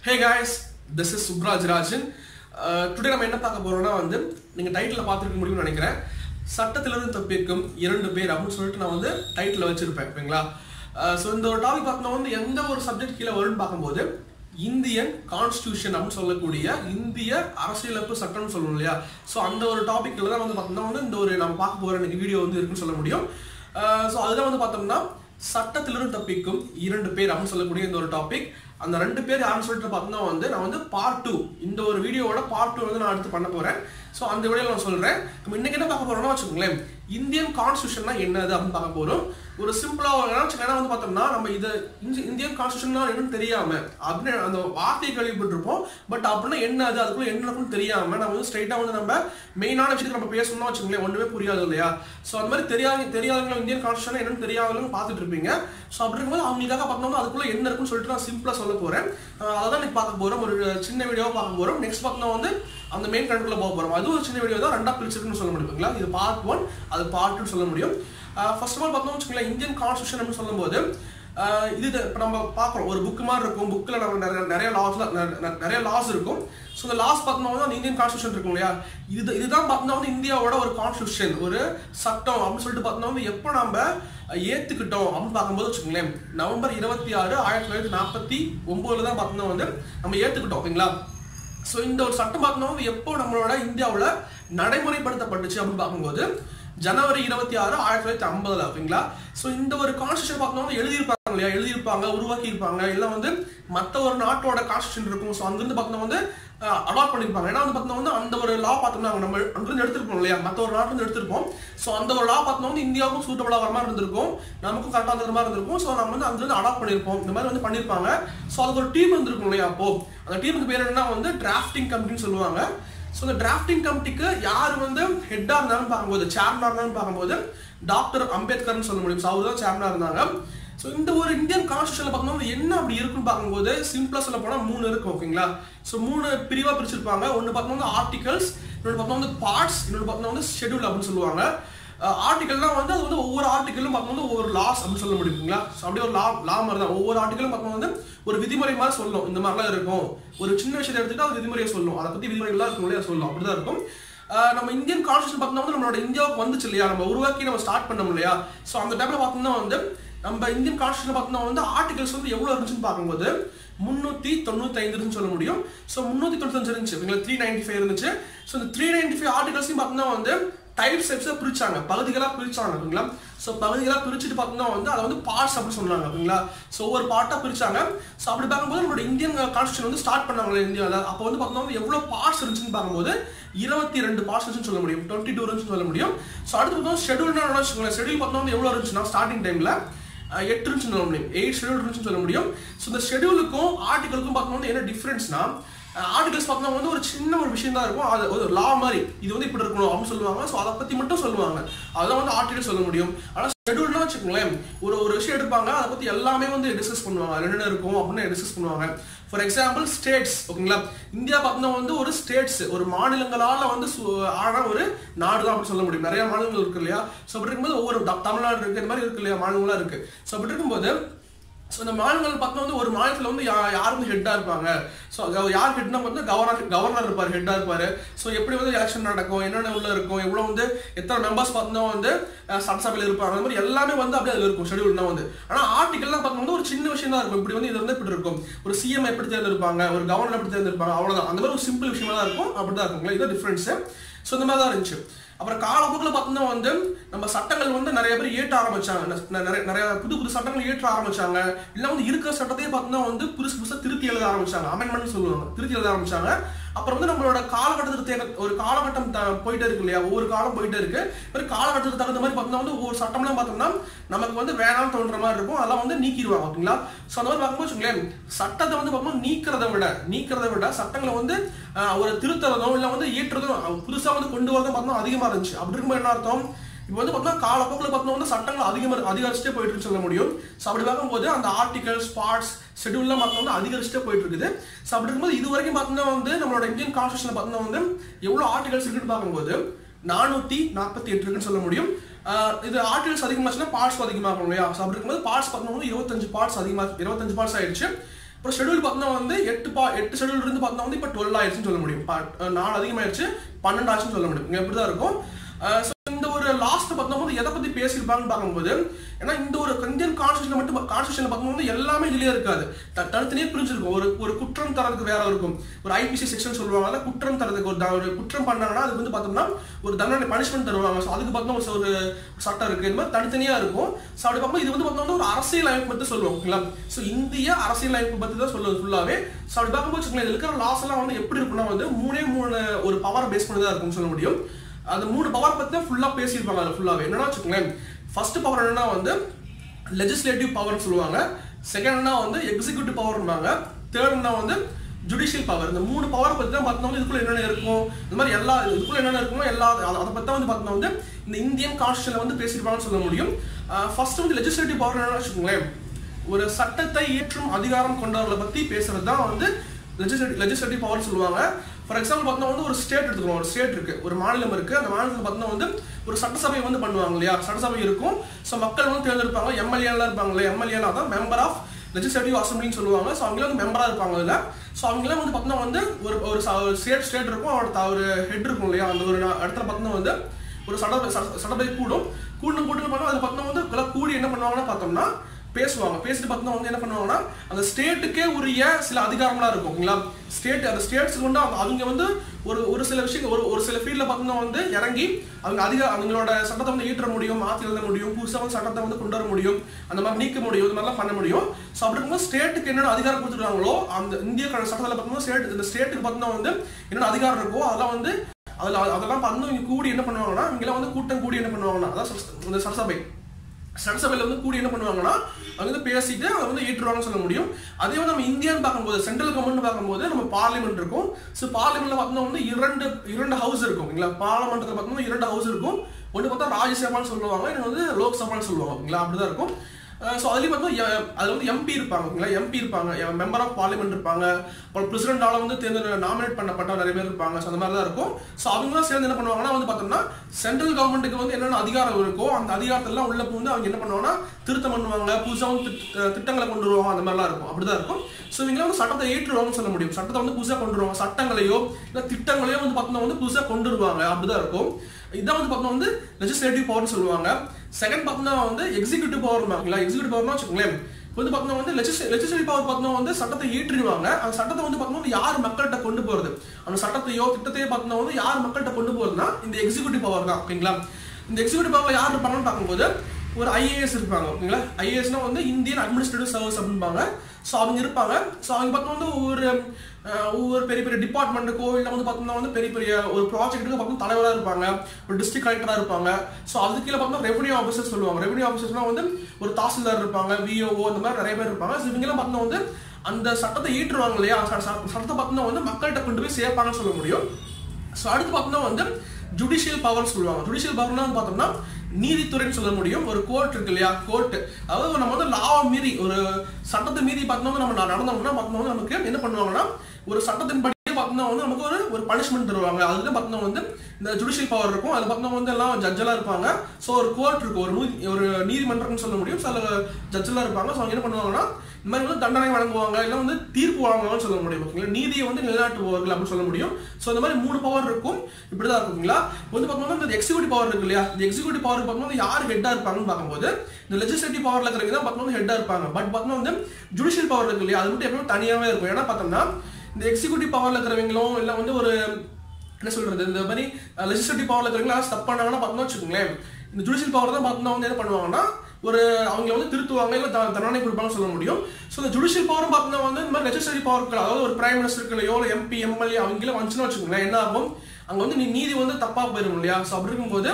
hey guys this is Subraj Rajan today நம்ம என்ன பார்க்க போறோம்னா வந்து நீங்க டைட்டில் பார்த்துருக்க முடியும்னு நினைக்கிறேன் சட்டத்திலிருந்து தப்பிக்கும் இரண்டு பேர் அப்படின்னு சொல்லிட்டு நான் வந்து டைட்டில் வச்சிருப்பேன் ஓகேங்களா ஸோ இந்த ஒரு டாபிக் பார்த்தோம்னா வந்து எந்த ஒரு சப்ஜெக்ட் கீழே வரும்னு பார்க்கும்போது இந்தியன் கான்ஸ்டியூஷன் அப்படின்னு சொல்லக்கூடிய இந்திய அரசியலமைப்பு சட்டம்னு சொல்லணும் இல்லையா ஸோ அந்த ஒரு டாபிக்ல தான் வந்து பார்த்தோம்னா வந்து இந்த ஒரு நம்ம பார்க்க போகிற எனக்கு வீடியோ வந்து இருக்குன்னு சொல்ல முடியும் ஸோ அதுதான் வந்து பார்த்தோம்னா சட்டத்திலிருந்து தப்பிக்கும் இரண்டு பேர் அப்படின்னு சொல்லக்கூடிய இந்த ஒரு டாபிக் அந்த ரெண்டு பேர் யாருன்னு சொல்லிட்டு பார்த்தோம்னா வந்து நான் வந்து பார்ட் டூ இந்த ஒரு வீடியோவோட பார்ட் டூ வந்து நான் அடுத்து பண்ண போறேன் ஸோ அந்த வீடியோவில் நான் சொல்றேன் நம்ம இன்னைக்கு என்ன பார்க்க போறோம்னா வச்சுக்கோங்களேன் இந்தியன் கான்ஸ்டியூஷன்னா என்னது அப்படின்னு பார்க்க போறோம் ஒரு சிம்பிளா ஏன்னா வந்து பார்த்தோம்னா நம்ம இது இந்தி- இந்தியன் கான்ஸ்டியூஷன் என்னன்னு தெரியாம அப்படின்னு அந்த வார்த்தையை கேள்விப்பட்டிருப்போம் பட் அப்படின்னா என்ன அது அதுக்குள்ள என்ன இருக்குன்னு தெரியாம நம்ம வந்து ஸ்ட்ரைட்டா வந்து நம்ம மெயினான விஷயத்தை நம்ம பேசணும்னா வச்சுக்கோங்களேன் ஒண்ணுமே புரியாது இல்லையா ஸோ அந்த மாதிரி தெரியாத தெரியாதவங்க இந்தியன் கான்ஸ்டியூஷன் என்னன்னு தெரியாதவங்க பார்த்துட்டு இருப்பீங்க ஸோ அப்படி இருக்கும்போது அவங்களுக்காக பார்த்தோம்னா அதுக்குள்ள என்ன இருக்குன்னு சொல்லிட்டு நான் சிம்பிளா சொல்ல போறேன் அஹ் அதான் இன்னைக்கு பார்க்க போறோம் ஒரு சின்ன வீடியோவா பார்க்க போறோம் நெக்ஸ்ட் பார்த்தோம்னா வந்து அந்த மெயின் கண்டுக்குள்ள போக போறோம் அது ஒரு சின்ன வீடியோ தான் ரெண்டா பிரிச்சிருக்குன்னு சொல்ல முடியுங்களா இது பார்ட் ஒன் அது பார்ட் டூ சொல்ல முடியும் ஃபர்ஸ்ட் ஆஃப் ஆல் பார்த்தோம்னு வச்சுக்கோங்களேன் இந்தியன் கான்ஸ்டியூஷன் அப்படின்னு சொல்லும்போது ஆஹ் இது இப்போ நம்ம பார்க்குறோம் ஒரு புக் மாதிரி இருக்கும் புக்கில் நம்ம நிறைய நிறைய லாஸ்ல நிறைய லாஸ் இருக்கும் ஸோ இந்த லாஸ் பார்த்தோம்னா அந்த இந்தியன் கான்ஸ்டியூஷன் இருக்கும் இல்லையா இது இதுதான் பார்த்தோம்னா வந்து இந்தியாவோட ஒரு கான்ஸ்டியூஷன் ஒரு சட்டம் அப்படின்னு சொல்லிட்டு பார்த்தோம்னா வந்து எப்போ நம்ம ஏற்றுக்கிட்டோம் அப்படின்னு பார்க்கும்போது வச்சுக்கோங்களேன் நவம்பர் இருபத்தி ஆறு ஆயிரத்தி தொள்ளாயிரத்தி நாற்பத்தி ஒம்போதுல தான் பார்த்தோம்னா வந்து நம்ம ஏற்றுக்கிட்டோம் ஓகேங்களா ஸோ இந்த ஒரு சட்டம் பார்த்தோம்னா எப்போ நம்மளோட இந்தியாவில் நடைமுறைப்படுத்தப்பட்டுச்சு அப்படின்னு பார்க்கும்போது ஜனவரி இருபத்தி ஆறு ஆயிரத்தி தொள்ளாயிரத்தி ஐம்பதுல ஓகேங்களா ஸோ இந்த ஒரு கான்ஸ்டியூஷன் பார்த்தோம்னா எழுதியிருப்பாங்க இல்லையா எழுதியிருப்பாங்க உருவாக்கி இருப்பாங்க எல்லாம் வந்து மற்ற ஒரு நாட்டோட கான்ஸ்டியூஷன் இருக்கும் ஸோ அங்கிருந்து பார்த்தோம்னா வந்து அடாப்ட் பண்ணியிருப்பாங்க ஏன்னா வந்து பார்த்தோம்னா வந்து அந்த ஒரு லா பார்த்தோம்னா நம்ம அங்கிருந்து எடுத்திருப்போம் இல்லையா மற்ற ஒரு நாட்டிலிருந்து எடுத்திருப்போம் ஸோ அந்த ஒரு லா பார்த்தோம்னா வந்து இந்தியாவுக்கும் சூட்டபிளாக வர மாதிரி இருந்திருக்கும் நமக்கும் கரெக்டாக இருக்கிற மாதிரி இருந்திருக்கும் ஸோ நம்ம வந்து அங்கிருந்து அடாப்ட் பண்ணியிருப்போம் இந்த மாதிரி வந்து பண்ணியிருப்பாங்க ஸோ அதுக்கு ஒரு டீம் இருந்திருக்கும் இல்லையா அப்போ அந்த டீமுக்கு பேர் என்னன்னா வந்து டிராஃப்டிங் கமிட்டின்னு சொல்லுவாங்க ஸோ இந்த டிராஃப்டிங் கமிட்டிக்கு யார் வந்து ஹெட்டாக இருந்தாலும் பார்க்கும்போது சேர்மனாக இருந்தாலும் பார்க்கும்போது டாக்டர் அம்பேத்கர்னு சொல்ல முடியும் ஸோ அவர் தான் சேர்மனாக இருந்தாங்க ஸோ இந்த ஒரு இந்தியன் கான்ஸ்டியூஷனில் பார்க்கும்போது என்ன அப்படி இருக்குன்னு பார்க்கும்போது சிம்பிளாக சொல்ல போனால் மூணு இருக்கும் ஓகேங்களா ஸோ மூணு பிரிவாக பிரிச்சிருப்பாங்க ஒன்று பார்த்தோம்னா ஆர்டிகல்ஸ் இன்னொன்று பார்த்தோம்னா வந்து பார்ட்ஸ் இன்னொன்று பார்த்தோம்னா வந்து ஷெட்யூல் அப்படின்னு சொல்லுவாங்க ஆர்டிகல்னா வந்து அது வந்து ஒவ்வொரு ஆர்டிகலும் பார்க்கும்போது ஒவ்வொரு லாஸ் அப்படின்னு சொல்ல முடியுங்களா ஸோ அப்படியே ஒரு லா லா மாதிரி தான் ஒவ்வொரு ஆர்டிகலும் பார்க்கும்போது வந்து ஒரு விதிமுறை மாதிரி சொல்லும் இந்த மாதிரிலாம் இருக்கும் ஒரு சின்ன விஷயத்தை எடுத்துக்கிட்டு அது விதிமுறையை சொல்லும் அதை பற்றி விதிமுறைகள்லாம் இருக்கும் இல்லையா சொல்லும் அப்படிதான் இருக்கும் ஆஹ் நம்ம இந்தியன் கான்ஸ்டியூஷன் பார்த்தோம்னா வந்து நம்மளோட இந்தியாவுக்கு வந்துச்சு இல்லையா நம்ம உருவாக்கி நம்ம ஸ்டார்ட் பண்ணோம் இல்லையா ஸோ அந்த டைம்ல பார்த்தோம்னா வந்து நம்ம இந்தியன் கான்ஸ்டியூஷன் பார்த்தோம்னா வந்து ஆர்டிகல்ஸ் வந்து எவ்வளோ இருந்துச்சுன்னு பார்க்கும்போது முந்நூற்றி தொண்ணூற்றி ஐந்துன்னு சொல்ல முடியும் ஸோ முந்நூற்றி தொண்ணூத்தஞ்சு இருந்துச்சு ஓகேங்களா த்ரீ நைன்டி ஃபைவ் இருந்துச்சு ஸோ இந்த த்ரீ நைன்டி ஃபைவ் ஆர்டிகல்ஸையும் பார்த்தோம்னா வந்து டைப் ஸ்டெப்ஸை பிரிச்சாங்க பகுதிகளாக பிரிச்சாங்க ஓகேங்களா ஸோ பகுதிகளாக பிரிச்சுட்டு பார்த்தோம்னா வந்து அதை வந்து பார்ட்ஸ் அப்படின்னு சொன்னாங்க ஓகேங்களா ஸோ ஒவ்வொரு பார்ட்டாக பிரிச்சாங்க ஸோ அப்படி பார்க்கும்போது நம்மளோட இந்தியன் கான்ஸ்டியூஷன் வந்து ஸ்டார்ட் பண்ணாங்களே இந்தியாவில் அப்போ வந்து பார்த்தோம்னா வந்து எவ்வளோ பார்ட்ஸ் இருந்துச்சுன்னு பார்க்கும்போது இருபத்தி ரெண்டு பார்ட்ஸ் இருந்துச்சுன்னு சொல்ல முடியும் டுவெண்ட்டி டூ இருந்துச்சுன்னு சொல்ல முடியும் ஸோ அடுத்து பார்த்தோம் ஷெடியூல்னா வச்சுக்கோங்களேன் ஷெடியூல் பார்த்தோம்னா வந்து எவ்வளோ இருந்துச்சுன்னா ஸ்டார்டிங் டைமில் எட்டு இருந்துச்சுன்னு சொல்ல முடியும் எயிட் ஷெடியூல் இருந்துச்சுன்னு சொல்ல முடியும் ஸோ இந்த ஷெடியூலுக்கும் ஆர்டிகளுக்கும் பார்த்தோம்னா வந்து என்ன டிஃப்ரென்ஸ்னா ஆர்டிகல்ஸ் பார்த்தோம்னா வந்து ஒரு சின்ன ஒரு விஷயம் தான் இருக்கும் அது ஒரு லா மாதிரி இது வந்து இப்படி இருக்கணும் அப்படின்னு சொல்லுவாங்க ஸோ அதை பற்றி மட்டும் சொல்லுவாங்க அதான் வந்து ஆர்டிகல் சொல்ல முடியும் ஆனால் ஷெடியூல்னா வச்சுக்கோங்களேன் ஒரு ஒரு விஷயம் எடுப்பாங்க அதை பற்றி எல்லாமே வந்து டிஸ்கஸ் பண்ணுவாங்க அதுல என்னென்ன இருக்கும் அப்படின்னு டிஸ்கஸ் பண்ணுவாங்க ஃபார் எக்ஸாம்பிள் ஸ்டேட்ஸ் ஓகேங்களா இந்தியா பார்த்தோம்னா வந்து ஒரு ஸ்டேட்ஸ் ஒரு மாநிலங்களால வந்து சு- ஆன ஒரு நாடு தான் அப்படின்னு சொல்ல முடியும் நிறைய மாநிலங்கள் இருக்கு இல்லையா ஸோ அப்படி இருக்கும்போது ஒவ்வொரு த- தமிழ்நாடு இருக்கு இந்த மாதிரி இருக்கு இல்லையா மாநிலங்களா இருக்கு ஸோ அப்படி இருக்கும்போது ஸோ இந்த மாநிலங்கள் பார்த்தா வந்து ஒரு மாநிலத்தில் வந்து யா யார் வந்து ஹெட்டாக இருப்பாங்க ஸோ யார் ஹெட்னா வந்து கவர்னர் கவர்னர் இருப்பார் ஹெட்டாக இருப்பார் ஸோ எப்படி வந்து எலெக்ஷன் நடக்கும் என்னென்ன உள்ள இருக்கும் எவ்வளோ வந்து எத்தனை மெம்பர்ஸ் பார்த்தோம்னா வந்து அஹ், சட்டசபையில் இருப்பாங்க அந்த மாதிரி எல்லாமே வந்து அப்படியே அதில் இருக்கும் ஷெடியூல்னா வந்து ஆனால் ஆர்டிகல்லாம் பார்த்தோம்னா ஒரு சின்ன விஷயம் தான் இருக்கும் இப்படி வந்து இது வந்து இப்படி இருக்கும் ஒரு சிஎம் எப்படி தேர்ந்தெடுப்பாங்க ஒரு கவர்னர் எப்படி தேர்ந்தெடுப்பாங்க அவ்வளோதான் அந்த மாதிரி ஒரு சிம்பிள் விஷயமா தான் இருக்கும் அப்படி தான் இருக்குங்களா இது டிஃப்ரென்ஸு ஸோ இந்த மாதிரி தான் இருந்துச்சு அப்புறம் காலப்போக்கில் பார்த்தோம்னா வந்து நம்ம சட்டங்கள் வந்து நிறைய பேர் ஏற்ற ஆரம்பிச்சாங்க ந- நிறைய நிறைய புது புது சட்டங்கள் ஏற்ற ஆரம்பிச்சாங்க இல்லை வந்து இருக்கிற சட்டத்தையே பார்த்தோம்னா வந்து புதுசு புதுசாக திருத்தி எழுத ஆரம்பிச்சாங்க அமெண்ட்மெண்ட் சொல்லுவாங்க திருத்தி எழுத ஆரம்பிச்சாங்க அப்புறம் வந்து நம்மளோட காலகட்டத்துக்கு தேவை ஒரு காலகட்டம் த- போயிட்டே இருக்கு இல்லையா ஒவ்வொரு காலம் போயிட்டே இருக்கு ஒரு காலகட்டத்துக்கு தகுந்த மாதிரி பார்த்தோம்னா வந்து ஒவ்வொரு சட்டம்லாம் பார்த்தோம்னா நமக்கு வந்து வேணாம்னு தோன்ற மாதிரி இருக்கும் அதெல்லாம் வந்து நீக்கிடுவாங்க ஓகேங்களா ஸோ அந்த மாதிரி பார்க்கும்போது வச்சுக்கோங்களேன் சட்டத்தை வந்து பார்க்கும்போது நீக்கிறதை விட நீக்கிறதை விட சட்டங்களை வந்து ஆஹ், ஒரு திருத்தறதும் இல்லை வந்து ஈட்டுறதும் புதுசாக வந்து கொண்டு வரதும் பார்த்தோம்னா அதிகமாக இருந்துச்சு அப்படி இருக்கும்போது என்ன அர்த்தம் இப்போ வந்து பார்த்தோம்னா காலப்போக்கில் பார்த்தோம்னா வந்து சட்டங்கள் அதிகமாக அதிகரிச்சுட்டே போயிட்டு இருக்குன்னு சொல்ல முடியும் ஸோ அப்படி பார்க்கும்போது அந்த ஆர்டிகல்ஸ் பார்ட்ஸ் ஷெடியூல்லாம் பார்த்தோம்னா அதிகரிச்சுட்டே போயிட்டு இருக்குது ஸோ அப்படி இருக்கும்போது இது வரைக்கும் பார்த்தோம்னா வந்து நம்மளோட இந்தியன் கான்ஸ்டியூஷனில் பார்த்தோம்னா வந்து எவ்வளோ ஆர்டிகல்ஸ் இருக்குன்னு பார்க்கும்போது நானூற்றி நாற்பத்தி எட்டு இருக்குன்னு சொல்ல முடியும் ஆஹ் இது ஆர்டிகல்ஸ் அதிகமாச்சுன்னா பார்ட்ஸ் அதிகமாகும் இல்லையா ஸோ அப்படி இருக்கும்போது பார்ட்ஸ் பார்த்தோம்னா இருபத்தஞ்சு பார்ட்ஸ் அதிகமாக இருபத்தஞ்சு பார்ட்ஸ் ஆயிடுச்சு அப்புறம் ஷெடியூல் பார்த்தோம்னா வந்து எட்டு பா எட்டு ஷெடியூல் இருந்து பார்த்தோம்னா வந்து இப்போ டுவெல் ஆயிடுச்சுன்னு சொல்ல முடியும் பா- அஹ் நாலு அதிகமாயிடுச்சு பன்னெண்டு ஆச்சுன்னு சொல்ல முடியும் இங்க இப்படி தான் இருக்கும் அஹ் so இந்த ஒரு லாஸ்ட் பார்த்தோம்னா எதை பத்தி பேசியிருப்பாங்கன்னு பார்க்கும்போது ஏன்னா இந்த ஒரு இந்தியன் கான்ஸ்டியூஷன் மட்டும் கான்ஸ்டியூஷன் பார்க்கும்போது எல்லாமே இதுலயே இருக்காது த- தனித்தனியே பிரிஞ்சிருக்கும் ஒரு ஒரு குற்றம் தரதுக்கு வேற இருக்கும் ஒரு ஐபிசி செக்ஷன் சொல்லுவாங்க அதான் குற்றம் தரதுக்கு ஒரு த- ஒரு குற்றம் பண்ணாங்கன்னா அதுக்கு வந்து பார்த்தோம்னா ஒரு தண்டனை பனிஷ்மெண்ட் தருவாங்க ஸோ அதுக்கு பார்த்தோம்னா ஒரு ஒரு சட்டம் இருக்கு இந்த மாதிரி தனித்தனியா இருக்கும் ஸோ அப்படி பார்க்கும்போது இது வந்து பார்த்தோம்னா ஒரு அரசியல் அமைப்பு பத்தி சொல்லுவோம் ஓகேங்களா ஸோ இந்திய அரசியல் அமைப்பு பத்தி தான் சொல்லுவது ஃபுல்லாவே ஸோ அப்படி பார்க்கும்போது வச்சுக்கோங்களேன், இதுல இருக்கிற லாஸ் எல்லாம் வந்து எப்படி இருக்கும்னா வந்து மூணே மூணு ஒரு பவரை பேஸ் பண்ணி தான் இருக்கும்னு சொல்ல முடியும் அந்த மூணு பவர் பத்தி தான் ஃபுல்லா பேசியிருப்பாங்க அது ஃபுல்லாவே என்னன்னா வச்சுக்கோங்களேன் ஃபர்ஸ்ட் பவர் என்னன்னா வந்து லெஜிஸ்லேட்டிவ் பவர்னு சொல்லுவாங்க செகண்ட்னா வந்து எக்ஸிக்யூட்டிவ் பவர்னாங்க தேர்ட்னா வந்து ஜுடிஷியல் பவர் இந்த மூணு பவர் பத்தி தான் பார்த்தோம்னா இதுக்குள்ள என்னென்ன இருக்கும் இந்த மாதிரி எல்லா இதுக்குள்ள என்னென்ன இருக்குமோ எல்லா அதை அதை பத்தி தான் வந்து பார்த்தோம்னா வந்து இந்த இந்தியன் கான்ஸ்டியூஷன்ல வந்து பேசியிருப்பாங்கன்னு சொல்ல முடியும் ஃபர்ஸ்ட் வந்து லெஜிஸ்லேட்டிவ் பவர் என்னன்னு வச்சுக்கோங்களேன் ஒரு சட்டத்தை இயற்றும் அதிகாரம் கொண்டவர்களை பத்தி பேசுறது தான் வந்து லெஜிஸ்லேட்டிவ் லெஜிஸ்லேட்டிவ் பவர் சொல்லுவாங்க ஃபார் எக்ஸாம்பிள் பார்த்தோம்னா வந்து ஒரு ஸ்டேட் எடுத்துக்கணும் ஒரு ஸ்டேட் இருக்கு ஒரு மாநிலம் இருக்கு அந்த மாநிலத்தில் பார்த்தோம்னா வந்து ஒரு சட்டசபை வந்து பண்ணுவாங்க இல்லையா சட்டசபை இருக்கும் ஸோ மக்கள் வந்து தேர்ந்தெடுப்பாங்க எம்எல்ஏலாம் இருப்பாங்க இல்லையா எம்எல்ஏலாம் தான் மெம்பர் ஆஃப் லெஜிஸ்லேட்டிவ் அசம்பிளின்னு சொல்லுவாங்க ஸோ அவங்களே வந்து மெம்பராக இருப்பாங்க அதில் ஸோ அவங்களே வந்து பார்த்தோம்னா வந்து ஒரு ஒரு ஸ்டேட் ஸ்டேட் இருக்கும் அவரோட த- ஒரு ஹெட் இருக்கும் இல்லையா அந்த ஒரு நா- இடத்துல பார்த்தோம்னா வந்து ஒரு சட்டசபை சட்ட- சட்டசபை கூடும் கூடும் கூட்டம் பண்ணா அதில் பார்த்தோம்னா வந்து எல்லாம் கூடி என்ன பண்ணுவாங்கன்னா பார்த்தோம்னா பேசுவாங்க பேசிட்டு பார்த்தோம்னா வந்து என்ன பண்ணுவாங்கன்னா அந்த ஸ்டேட்டுக்கே உரிய சில அதிகாரங்களா இருக்கும் ஓகேங்களா ஸ்டேட் அந்த ஸ்டேட்ஸ்க்கு வந்து அவங்க- அவங்க வந்து ஒரு ஒரு சில விஷயங்கள் ஒரு ஒரு சில ஃபீல்டில் பார்த்தோம்னா வந்து இறங்கி அவங்க அதிக அவங்களோட சட்டத்தை வந்து ஈற்ற முடியும் மாற்றி எழுத முடியும் புதுசாக வந்து சட்டத்தை வந்து கொண்டு வர முடியும் அந்த மாதிரி நீக்க முடியும் இந்த மாதிரிலாம் பண்ண முடியும் ஸோ அப்படி இருக்கும்போது ஸ்டேட்டுக்கு என்னென்ன அதிகாரம் கொடுத்துருக்காங்களோ அந்த இந்திய க- சட்டத்தில் பார்த்தோம்னா ஸ்டேட் இந்த ஸ்டேட்டுக்கு பார்த்தோம்னா வந்து என்னென்ன அதிகாரம் இருக்கோ அதெல்லாம் வந்து அதில் அதெல்லாம் பார்த்து இவங்க கூடி என்ன பண்ணுவாங்கன்னா இங்கெல்லாம் வந்து கூட்டம் கூடி என்ன பண்ணுவாங்கன்னா அதான் சட்ட- இந்த சட்டசபை சட்டசபையில் வந்து கூடி என்ன பண்ணுவாங்கன்னா அவங்க வந்து பேசிட்டு அதை வந்து ஏற்றுவாங்கன்னு சொல்ல முடியும் அதே வந்து நம்ம இந்தியான்னு பார்க்கும்போது சென்ட்ரல் கவர்மெண்ட் பார்க்கும்போது நம்ம பார்லிமெண்ட் இருக்கும் ஸோ பார்லிமெண்ட்ல பார்த்தோம்னா வந்து இரண்டு இரண்டு ஹவுஸ் இருக்கும் ஓகேங்களா பார்லிமெண்ட்ல பார்த்தோம்னா இரண்டு ஹவுஸ் இருக்கும் ஒன்று பார்த்தா ராஜ்யசபான்னு சொல்லுவாங்க இன்னொன்று வந்து லோக்சபான்னு சொல்லுவாங்க ஓகேங்களா அப்படிதான் இருக்கும் ஸோ அதுலேயும் பார்த்தா அதில் வந்து எம்பி இருப்பாங்க ஓகேங்களா எம்பி இருப்பாங்க மெம்பர் ஆஃப் பார்லிமெண்ட் இருப்பாங்க அப்புறம் பிரசிடென்டால வந்து தேர்ந்து நாமினேட் பண்ணப்பட்ட நிறைய பேர் இருப்பாங்க ஸோ அந்த மாதிரி தான் இருக்கும் ஸோ அவங்களாம் சேர்ந்து என்ன பண்ணுவாங்கன்னா வந்து பார்த்தோம்னா சென்ட்ரல் கவர்மெண்ட்டுக்கு வந்து என்னென்ன அதிகாரம் இருக்கோ அந்த அதிகாரத்தெல்லாம் உள்ள வந்து அவங்க என்ன பண்ணுவாங்கன்னா திருத்தம் பண்ணுவாங்க புதுசாக வந்து திட்ட- திட்டங்களை கொண்டு வருவாங்க அந்த மாதிரிலாம் இருக்கும் அப்படிதான் இருக்கும் ஸோ இவங்க வந்து சட்டத்தை ஏற்றுவாங்கன்னு சொல்ல முடியும் சட்டத்தை வந்து புதுசாக கொண்டு வருவாங்க சட்டங்களையோ இல்லை திட்டங்களையோ வந்து பார்த்தோம்னா வந்து புதுசாக கொண்டு வருவாங்க அப்படிதான் இருக்கும் இதான் வந்து பார்த்தோம்னா வந்து லெஜிஸ்லேட்டிவ் பவர்னு சொல்லுவாங்க செகண்ட் பார்த்தோம்னா வந்து எக்ஸிக்யூட்டிவ் பவர் ஓகேங்களா எக்ஸிக்யூட்டிவ் பவர்னா வச்சுக்கோங்களேன் இப்போ வந்து பார்த்தோம்னா வந்து லெஜிஸ்லே லெஜிஸ்லேட்டிவ் பவர் பார்த்தோம்னா வந்து சட்டத்தை ஏற்றிடுவாங்க அந்த சட்டத்தை வந்து பார்த்தோம்னா வந்து யார் மக்கள்கிட்ட கொண்டு போறது அந்த சட்டத்தையோ திட்டத்தையோ பார்த்தோம்னா வந்து யார் மக்கள்கிட்ட கொண்டு போறதுன்னா இந்த எக்ஸிக்யூட்டிவ் பவர் தான் ஓகேங்களா இந்த எக்ஸிக்யூட்டிவ் பவர்ல யார் இருப்பாங்கன்னு பார்க்கும்போது ஒரு ஐஏஎஸ் இருப்பாங்க ஓகேங்களா ஐஏஎஸ்னா வந்து இந்தியன் அட்மினிஸ்ட்ரேட்டிவ் சர்வீஸ் அப்படிம்பாங்க ஸோ அவங்க இருப்பாங்க ஸோ அவங்க பார்த்தோம்னா வந்து ஒவ்வொரு அஹ், ஒவ்வொரு பெரிய பெரிய டிபார்ட்மெண்ட்டுக்கோ இல்லை வந்து பார்த்தோம்னா வந்து பெரிய பெரிய ஒரு ப்ராஜெக்ட்டுக்கு பார்த்தோம்னா தலைவராக இருப்பாங்க ஒரு டிஸ்ட்ரிக்ட் கலெக்டராக இருப்பாங்க ஸோ அதுக்கு கீழே பார்த்தோம்னா ரெவன்யூ ஆஃபீஸர் சொல்லுவாங்க ரெவன்யூ ஆஃபீஸர்ஸ்லாம் வந்து ஒரு தாசில்தார் இருப்பாங்க விஓஓ இந்த மாதிரி நிறைய பேர் இருப்பாங்க ஸோ இவங்கெல்லாம் பார்த்தோம்னா வந்து அந்த சட்டத்தை ஈட்டுருவாங்க இல்லையா அந்த ச- ச- சட்டத்தை பார்த்தோம்னா வந்து மக்கள்கிட்ட கொண்டு போய் சேர்ப்பாங்கன்னு சொல்ல முடியும் ஸோ அடுத்து பார்த்தோம்னா வந்து ஜுடிஷியல் பவர் சொல்லுவாங்க ஜுடிஷியல் பவர்னா வந்து பார்த்தோம்னா நீதித்துறைன்னு சொல்ல முடியும் ஒரு கோர்ட் இருக்கு இல்லையா கோர்ட் அதாவது நம்ம வந்து லாவை மீறி ஒரு சட்டத்தை மீறி பார்த்தோம்னா நம்ம ந- நடந்தோம்னா பார்த்தோம்னா நமக்கு என்ன பண்ணுவாங்கன்னா ஒரு சட்டத்தின்படி பார்த்தோம்னா வந்து நமக்கு ஒரு ஒரு பனிஷ்மெண்ட் தருவாங்க அதுல பார்த்தோம்னா வந்து இந்த ஜுடிஷியல் பவர் இருக்கும் அது பார்த்தோம்னா வந்து எல்லாம் ஜட்ஜெல்லாம் இருப்பாங்க ஸோ ஒரு கோர்ட் இருக்கும் ஒரு நீதி ஒரு நீதிமன்றம்னு சொல்ல முடியும் சில ஜட்ஜெல்லாம் இருப்பாங்க ஸோ அவங்க என்ன பண்ணுவாங்கன்னா இந்த மாதிரி வந்து தண்டனை வழங்குவாங்க இல்லை வந்து தீர்ப்பு வழங்குவாங்கன்னு சொல்ல முடியும் ஓகேங்களா நீதியை வந்து நிலைநாட்டுபவர்கள் அப்படின்னு சொல்ல முடியும் ஸோ இந்த மாதிரி மூணு பவர் இருக்கும் இப்படி தான் இருக்குங்களா வந்து பார்த்தோம்னா இந்த எக்ஸிக்யூட்டிவ் பவர் இருக்கு இல்லையா இந்த எக்ஸிக்யூட்டிவ் பவர் பார்த்தோம்னா யார் ஹெட்டா இருப்பாங்கன்னு பார்க்கும்போது இந்த லெஜிஸ்லேட்டிவ் பவர்ல இருக்கிறவங்க தான் பார்த்தோம்னா ஹெட்டா இருப்பாங்க பட் பார்த்தோம்னா வந்து ஜுடிஷியல் பவர் இருக்கு இல்லையா அது மட்டும் எப்பவுமே தனியாவே இருக்கும் ஏன்னா பார்த்தோம்னா இந்த எக்ஸிக்யூட்டிவ் பவர்ல இருக்கிறவங்களும் இல்லை வந்து ஒரு என்ன சொல்றது இந்த மாதிரி லெஜிஸ்லேட்டிவ் பவர்ல இருக்கிறவங்க ஸ்டப் பண்ணாங்கன்னா பார்த்தோம்னா வச்சுக்கோங்களேன் இந்த ஜுடிஷியல் பவர் தான் பார்த்தோம்னா வந்து என்ன பண்ணுவாங்கன்னா ஒரு அவங்கள வந்து திருத்துவாங்க இல்லை த- தண்டனை கொடுப்பாங்கன்னு சொல்ல முடியும் ஸோ இந்த ஜுடிஷியல் பவரும் பார்த்தோம்னா வந்து இந்த மாதிரி லெஜிஸ்லேட்டிவ் பவர்கள் அதாவது ஒரு பிரைம் மினிஸ்டருக்குலையோ இல்லை எம்பி எம்எல்ஏ அவங்களே வந்துச்சுன்னு வச்சுக்கோங்களேன் என்ன ஆகும் அங்கே வந்து நீ நீதி வந்து தப்பாக போயிடும் இல்லையா ஸோ அப்படி இருக்கும்போது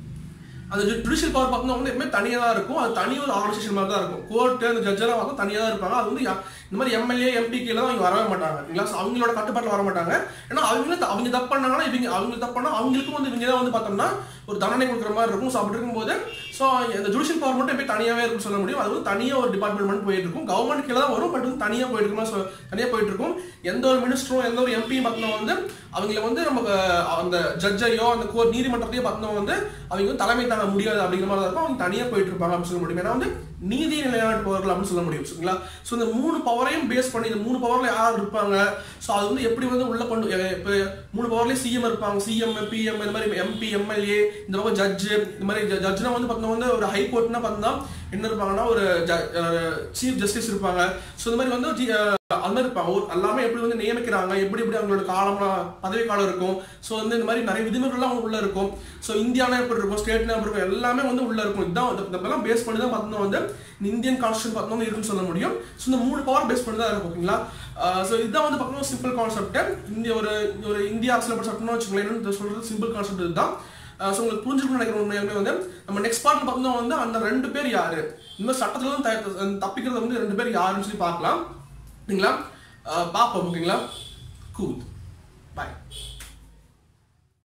அந்த ஜுடிஷியல் பவர் பார்த்தோம்னா வந்து எப்பவுமே தனியாக தான் இருக்கும் அது தனி ஒரு ஆர்கனைசேஷன் மாதிரி தான் இருக்கும் கோர்ட்டு அந்த ஜட்ஜெல்லாம் பார்த்தா தனியாக தான் இருப்பாங்க அது வந்து யா- இந்த மாதிரி எம்எல்ஏ எம்பி கீழே தான் அவங்க வரவே மாட்டாங்க இல்லைங்களா So அவங்களோட கட்டுப்பாட்டில் வர மாட்டாங்க ஏன்னா அவங்களே த- அவங்க தப்பு பண்ணாங்கன்னா இவங்க அவங்க தப்பு பண்ணா அவங்களுக்கும் வந்து இவங்க தான் வந்து பார்த்தோம்னா ஒரு தண்டனை கொடுக்குற மாதிரி இருக்கும் ஸோ அப்படி இருக்கும்போது ஸோ இந்த ஜுடிஷியல் பவர் மட்டும் எப்பயும் தனியாகவே இருக்கும்னு சொல்ல முடியும் அது வந்து தனியாக ஒரு டிபார்ட்மெண்ட் மட்டும் போயிட்டு இருக்கும் கவர்மெண்ட் கீழே தான் வரும் பட் வந்து தனியாக போயிட்டு இருக்குமா ஸோ தனியாக போயிட்டு இருக்கும் எந்த ஒரு மினிஸ்டரும் எந்த ஒரு எம்பியும் பார்த்தோம்னா வந்து அவங்கள வந்து நமக்கு அந்த ஜட்ஜையோ அந்த கோர்ட் நீதிமன்றத்தையோ பார்த்தோம்னா வந்து அவங்க வந்து தலைமை தாங்க முடியாது அப்படிங்கிற மாதிரி தான் இருக்கும் அவங்க தனியாக போயிட்டு இருப்பாங்க அப்படின்னு சொல்ல முடியும் ஏன்னா வந்து நீதியை நிலைநாட்டுபவர்கள் அப்படின்னு சொல்ல முடியும் சரிங்களா ஸோ இந்த மூணு பவரையும் பேஸ் பண்ணி இந்த மூணு பவர்ல யார் இருப்பாங்க ஸோ அது வந்து எப்படி வந்து உள்ள கொண்டு இப்போ மூணு பவர்லேயே சிஎம் இருப்பாங்க சிஎம் பிஎம் இந்த மாதிரி எம்பி எம்எல்ஏ இந்த பக்கம் ஜட்ஜு இந்த மாதிரி ஜட்ஜ்னா வந்து பார்த்தீங்கன்னா வந்து ஒரு ஹை கோர்ட்னா பார்த்தீங்கன்னா என்ன இருப்பாங்கன்னா ஒரு சீஃப் ஜஸ்டிஸ் இருப்பாங்க ஸோ இந்த மாதிரி வந்து ஜி- அஹ் அது மாதிரி இருப்பாங்க ஒரு- எல்லாமே எப்படி வந்து நியமிக்கிறாங்க எப்படி எப்படி அவங்களோட காலம்லாம் பதவி காலம் இருக்கும் ஸோ வந்து இந்த மாதிரி நிறைய விதிமுறைகள்லாம் அவங்க உள்ள இருக்கும் ஸோ இந்தியானா எப்படி இருக்கும் ஸ்டேட்னா எப்படி இருக்கும் எல்லாமே வந்து உள்ள இருக்கும் இதுதான் இந்த- இதெல்லாம் பேஸ் பண்ணி தான் பார்த்தோம்னா வந்து இந்த இந்தியன் கான்ஸ்டியூஷன் பார்த்தோம்னா இருக்குன்னு சொல்ல முடியும் ஸோ இந்த மூணு பவர் பேஸ் பண்ணி தான் இருக்கும் ஓகேங்களா ஸோ இதுதான் வந்து பார்த்தோம்னா சிம்பிள் கான்செப்ட் இந்திய ஒரு ஒரு இந்திய அரசியல் படி சட்டம்னு வச்சுக்கோங்களேன் என்னன்னு சொல்றது சிம்பிள் கான்செப்ட் இதுதான் ஸோ உங்களுக்கு புரிஞ்சுக்கணும்னு நினைக்கிற உண்மையாலுமே வந்து நம்ம நெக்ஸ்ட் பார்ட்ல பார்த்தோம்னா வந்து அந்த ரெண்டு பேர் யாரு இந்த மாதிரி சட்டத்துல இருந்து த- தப்பிக்கிறது வந்து ரெண்டு பேர் யாருன்னு சொல்லி பார்க்கலாம் சரிங்களா அஹ் பார்ப்போம் ஓகேங்களா கூல் பாய்